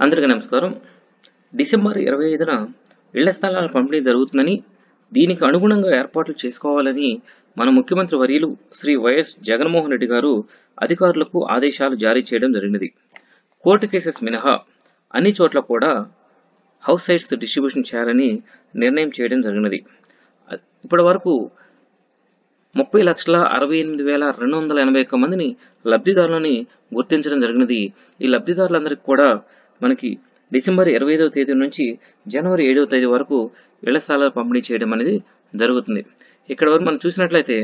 అందరికీ నమస్కారం డిసెంబర్ ఇరవై ఐదున ఇళ్ల స్థలాల పంపిణీ జరుగుతుందని దీనికి అనుగుణంగా ఏర్పాట్లు చేసుకోవాలని మన ముఖ్యమంత్రి వర్యులు శ్రీ వైఎస్ జగన్మోహన్ రెడ్డి గారు అధికారులకు ఆదేశాలు జారీ చేయడం జరిగినది కోర్టు కేసెస్ మినహా అన్ని చోట్ల కూడా హౌస్ సైట్స్ డిస్ట్రిబ్యూషన్ చేయాలని నిర్ణయం చేయడం జరిగినది ఇప్పటి వరకు ముప్పై లక్షల అరవై ఎనిమిది వేల రెండు వందల ఎనభై ఒక్క మందిని లబ్ధిదారులని గుర్తించడం జరిగినది ఈ లబ్ధిదారులందరికీ కూడా మనకి డిసెంబర్ ఇరవై ఐదవ తేదీ నుంచి జనవరి ఏడవ తేదీ వరకు ఇళ్ల స్థలాలు పంపిణీ చేయడం అనేది జరుగుతుంది ఇక్కడ వరకు మనం చూసినట్లయితే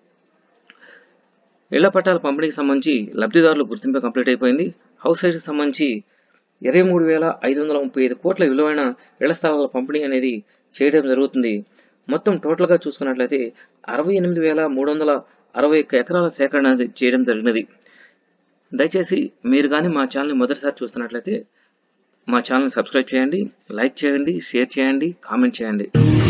ఇళ్ల పట్టాల పంపిణీకి సంబంధించి లబ్ధిదారుల గుర్తింపు కంప్లీట్ అయిపోయింది హౌస్ సైట్కి సంబంధించి ఇరవై మూడు వేల ఐదు వందల ముప్పై ఐదు కోట్ల విలువైన ఇళ్ల స్థలాల పంపిణీ అనేది చేయడం జరుగుతుంది మొత్తం టోటల్గా చూసుకున్నట్లయితే అరవై ఎనిమిది వేల మూడు వందల అరవై ఒక్క ఎకరాల సేకరణ చేయడం జరిగినది దయచేసి మీరు కానీ మా ఛానల్ని మొదటిసారి చూస్తున్నట్లయితే మా ఛానల్ని సబ్స్క్రైబ్ చేయండి లైక్ చేయండి షేర్ చేయండి కామెంట్ చేయండి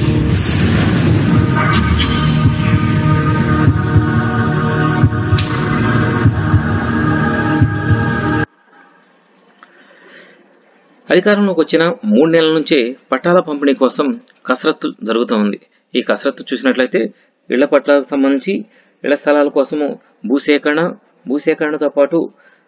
అధికారంలోకి వచ్చిన మూడు నెలల నుంచే పట్టాల పంపిణీ కోసం కసరత్తు జరుగుతూ ఉంది ఈ కసరత్తు చూసినట్లయితే ఇళ్ల పట్టాలకు సంబంధించి ఇళ్ల స్థలాల కోసము భూసేకరణ భూసేకరణతో పాటు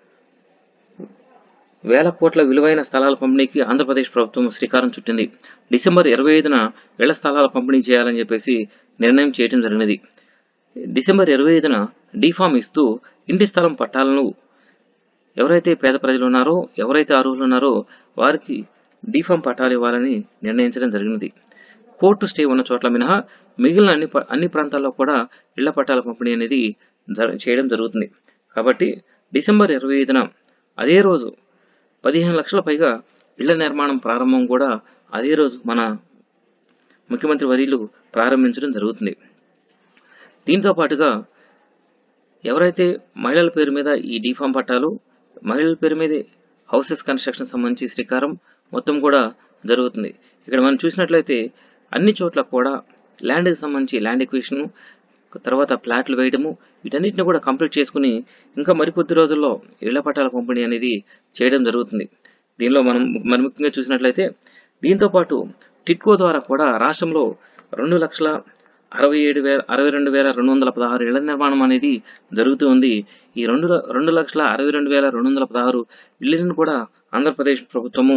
వేల కోట్ల విలువైన స్థలాల పంపిణీకి ఆంధ్రప్రదేశ్ ప్రభుత్వం శ్రీకారం చుట్టింది డిసెంబర్ ఇరవై ఐదున ఇళ్ల స్థలాల పంపిణీ చేయాలని చెప్పేసి నిర్ణయం చేయడం జరిగినది డిసెంబర్ ఇరవై ఐదున డీఫామ్ ఇస్తూ ఇంటి స్థలం పట్టాలను ఎవరైతే పేద ప్రజలు ఉన్నారో ఎవరైతే అర్హులు ఉన్నారో వారికి డీఫామ్ పట్టాలు ఇవ్వాలని నిర్ణయించడం జరిగినది కోర్టు స్టే ఉన్న చోట్ల మినహా మిగిలిన అన్ని అన్ని ప్రాంతాల్లో కూడా ఇళ్ల పట్టాల పంపిణీ అనేది చేయడం జరుగుతుంది కాబట్టి డిసెంబర్ ఇరవై ఐదున అదే రోజు పదిహేను లక్షల పైగా ఇళ్ల నిర్మాణం ప్రారంభం కూడా అదే రోజు మన ముఖ్యమంత్రి వర్యులు ప్రారంభించడం జరుగుతుంది దీంతో పాటుగా ఎవరైతే మహిళల పేరు మీద ఈ డీఫామ్ పట్టాలు మహిళల పేరు మీదే హౌసెస్ కన్స్ట్రక్షన్ సంబంధించి శ్రీకారం మొత్తం కూడా జరుగుతుంది ఇక్కడ మనం చూసినట్లయితే అన్ని చోట్ల కూడా ల్యాండ్కి సంబంధించి ల్యాండ్ ఎక్విషన్ తర్వాత ప్లాట్లు వేయడము వీటన్నిటిని కూడా కంప్లీట్ చేసుకుని ఇంకా మరికొద్ది రోజుల్లో ఇళ్ల పట్టాల పంపిణీ అనేది చేయడం జరుగుతుంది దీనిలో మనం మరి ముఖ్యంగా చూసినట్లయితే దీంతో పాటు టిట్కో ద్వారా కూడా రాష్ట్రంలో రెండు లక్షల అరవై ఏడు వేల అరవై రెండు వేల రెండు వందల పదహారు ఇళ్ల నిర్మాణం అనేది జరుగుతూ ఉంది ఈ రెండు రెండు లక్షల అరవై రెండు వేల రెండు వందల పదహారు ఇళ్లను కూడా ఆంధ్రప్రదేశ్ ప్రభుత్వము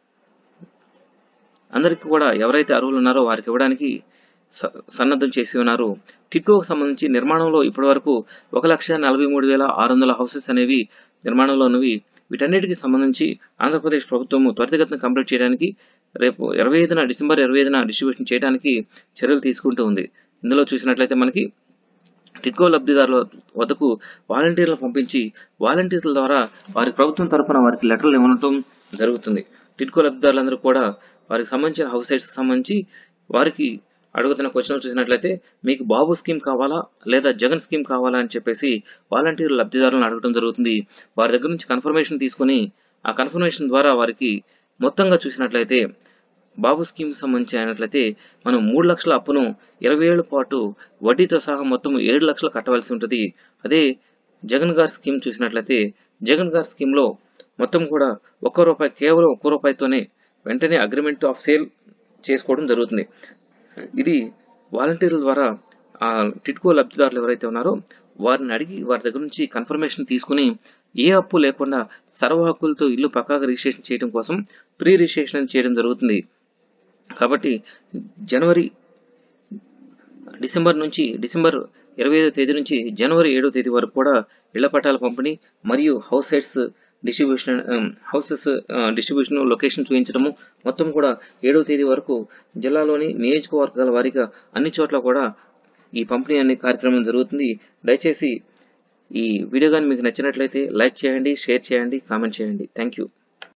అందరికీ కూడా ఎవరైతే అర్హులు ఉన్నారో వారికి ఇవ్వడానికి సన్నద్ధం చేసి ఉన్నారు టిట్కోకు సంబంధించి నిర్మాణంలో ఇప్పటి వరకు ఒక లక్ష నలభై మూడు వేల ఆరు వందల హౌసెస్ అనేవి నిర్మాణంలో ఉన్నవి వీటన్నిటికి సంబంధించి ఆంధ్రప్రదేశ్ ప్రభుత్వము త్వరితగతిన కంప్లీట్ చేయడానికి రేపు ఇరవై ఐదున డిసెంబర్ ఇరవై ఐదున డిస్ట్రిబ్యూషన్ చేయడానికి చర్యలు తీసుకుంటూ ఉంది ఇందులో చూసినట్లయితే మనకి టిట్కో లబ్ధిదారుల వద్దకు వాలంటీర్లను పంపించి వాలంటీర్ల ద్వారా వారి ప్రభుత్వం తరఫున వారికి లెటర్లు ఇవ్వడం జరుగుతుంది టిట్కో లబ్ధిదారులందరూ కూడా వారికి సంబంధించిన హౌస్ సైట్స్ సంబంధించి వారికి అడుగుతున్న క్వశ్చన్లు చూసినట్లయితే మీకు బాబు స్కీమ్ కావాలా లేదా జగన్ స్కీమ్ కావాలా అని చెప్పేసి వాలంటీర్లు లబ్ధిదారులను అడగడం జరుగుతుంది వారి దగ్గర నుంచి కన్ఫర్మేషన్ తీసుకుని ఆ కన్ఫర్మేషన్ ద్వారా వారికి మొత్తంగా చూసినట్లయితే బాబు స్కీమ్ సంబంధించి అయినట్లయితే మనం మూడు లక్షల అప్పును ఇరవై ఏళ్ల పాటు వడ్డీతో సహా మొత్తం ఏడు లక్షలు కట్టవలసి ఉంటుంది అదే జగన్ గారి స్కీమ్ చూసినట్లయితే జగన్ గారి స్కీమ్లో మొత్తం కూడా ఒక్క రూపాయి కేవలం ఒక్క రూపాయితోనే వెంటనే అగ్రిమెంట్ ఆఫ్ సేల్ చేసుకోవడం జరుగుతుంది ఇది వాలంటీర్ల ద్వారా ఆ టిట్కో లబ్ధిదారులు ఎవరైతే ఉన్నారో వారిని అడిగి వారి దగ్గర నుంచి కన్ఫర్మేషన్ తీసుకుని ఏ అప్పు లేకుండా సర్వ హక్కులతో ఇల్లు పక్కాగా రిజిస్ట్రేషన్ చేయడం కోసం ప్రీ రిజిస్ట్రేషన్ చేయడం జరుగుతుంది కాబట్టి జనవరి డిసెంబర్ నుంచి డిసెంబర్ ఇరవై ఐదో తేదీ నుంచి జనవరి ఏడో తేదీ వరకు కూడా ఇళ్ల పట్టాల పంపిణీ మరియు house sites distribution houses distribution location చూపించడము మొత్తం కూడా ఏడవ తేదీ వరకు జిల్లాలోని నియోజకవర్గాల వారీగా అన్ని చోట్ల కూడా ఈ పంపిణీ అనే కార్యక్రమం జరుగుతుంది దయచేసి ఈ వీడియో కానీ మీకు నచ్చినట్లయితే లైక్ చేయండి షేర్ చేయండి కామెంట్ చేయండి థ్యాంక్ యూ